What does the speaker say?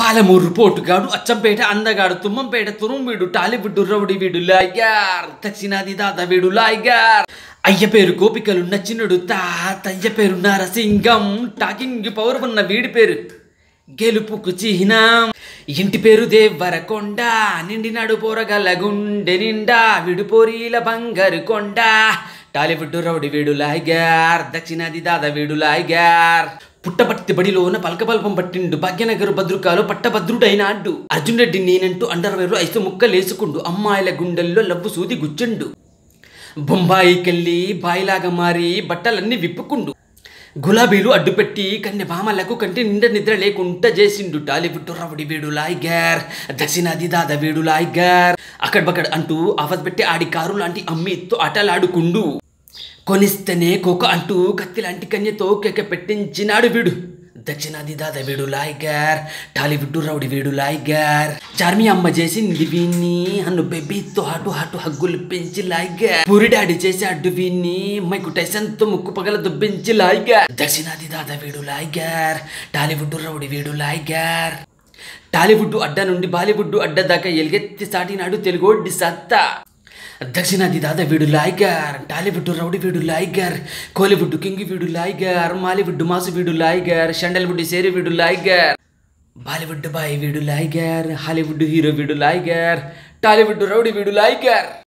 పాలమూరు పోటుగాడు అచ్చంపేట అందగాడు తుమ్మంపేట తురుంబీడు టాలీవుడ్ రౌడి వీడు లాయ్యార్ దక్షిణాది దాద వీడు లాయ్యార్ అయ్య పేరు గోపికలు నచ్చినుడు తాతయ్య పేరు నరసింగం టాకింగ్ పవర్ ఉన్న వీడి పేరు గెలుపుకు చిహ్నం ఇంటి పేరు దేవరకొండ నిండినాడు పోరగల గుండె నిండా విడుపోరీల బంగారు కొండ టాలీవుడ్ రౌడి వీడు లాయ్గార్ దక్షిణాది దాద వీడు లాయ్గార్ పుట్టపట్టి బడిలోన పలకబల్పం పట్టిండు భాగ్యనగర్ భద్రుకాలో పట్టభద్రుడైనాడు అర్జున్ రెడ్డి నేనంటూ అండర్వేర్లో ఐసు ముక్కలేసుకుండు అమ్మాయిల గుండెల్లో లవ్వు సూది గుచ్చెండు బొంబాయికెళ్ళి బాయిలాగా మారి బట్టలన్నీ విప్పుకుండు గులాబీలు అడ్డుపెట్టి కన్నె భామలకు కంటి నిండ నిద్ర లేకుండా చేసిండు టాలీవుడ్ రౌడి వీడు లాయ్గార్ దక్షిణాది దాద వీడు లాయ్గార్ అక్కడబక్కడ అంటూ ఆఫస్ పెట్టి ఆడి కారు లాంటి అమ్మితో ఆటలాడుకుండు కొనిస్తేనే కోక అంటూ కత్తి లాంటి కన్యతో కేక పెట్టించినాడు వీడు దక్షిణాది దాద వీడు లాయ్గార్ టాలీవుడ్ రౌడి వీడు లాయ్గార్ చార్మి అమ్మ చేసింది వీన్ని అన్ను బేబీతో హాటు హాటు హగ్గులు పెంచి లాయ్గార్ పూరి డాడీ చేశాడు వీన్ని మైకు టైసన్తో ముక్కు పగల దుబ్బించి లాయ్గార్ దక్షిణాది దాద వీడు లాయ్గార్ టాలీవుడ్ రౌడి వీడు లాయ్గార్ టాలీవుడ్ అడ్డ నుండి బాలీవుడ్ అడ్డ దాకా ఎలుగెత్తి సాటినాడు తెలుగోడి సత్తా దక్షిణాది దాద వీడు లాయ్గార్ టాలీవుడ్ రౌడి వీడు లాయ్గార్ కోలీవుడ్ కింగ్ వీడు లాయ్గార్ మాలీవుడ్ మాసు వీడు లాయ్గార్ షండల్వుడ్ సేరి వీడు లాయ్గార్ బాలీవుడ్ బాయ్ వీడు లాయ్గార్ హాలీవుడ్ హీరో వీడు లాయ్గార్ టాలీవుడ్ రౌడి వీడు లాయ్గార్